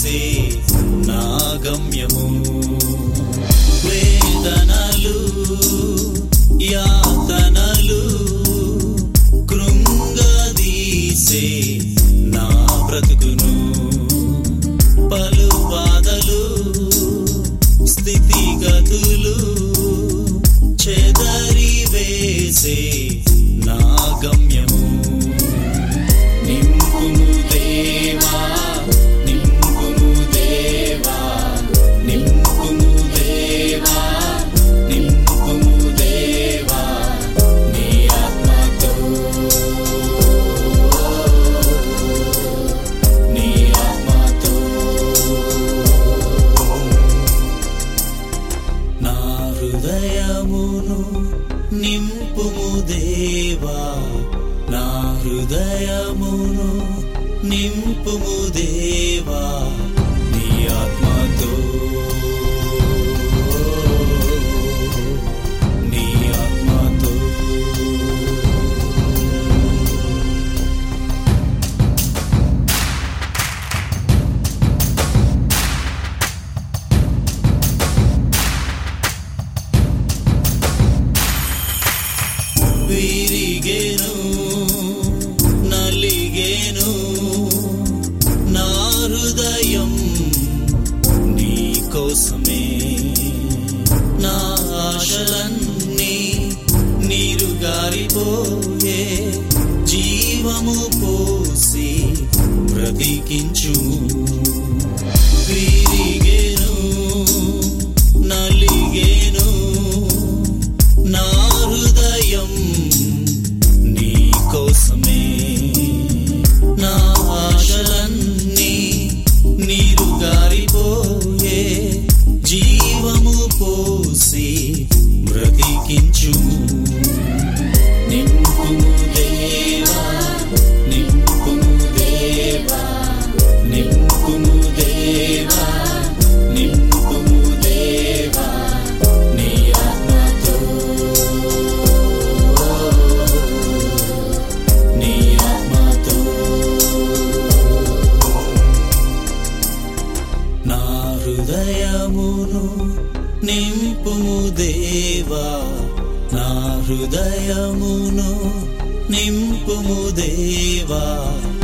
వేసే నా గమ్యము వేదనలు యాతనలు కృంగదీసే నా బ్రతుకును పలు బాధలు స్థితిగతులు చెదరి వేసే నా గమ్యము నింపుము దేవా నింపుము దేవా నింపుము దేవా నింపుము దేవా నీ ఆత్మతో నీ ఆత్మతో నా హృదయమును నింపుము దేవా నా హృదయమును నింపుము దేవా నీ ఆత్మతో నీ ఆత్మతో విరిగేను నలిగేను నా హృదయం నీ కోసమే నా ఆశలన్నీ నీరు గారిపోయే జీవము పోసి బ్రతికించు విరిగేను నలిగేను నా హృదయం నీ కోసమే నా ఆశలన్నీ నీరు గారిపోయే జీవము పోసి బ్రతికించు నింపుము దేవా నింపుము దేవా నింపుము దేవా నింపుము దేవా నీ ఆత్మతో నీ ఆత్మతో నా హృదయమును నింపుము దేవా నా హృదయమును నింపుము దేవా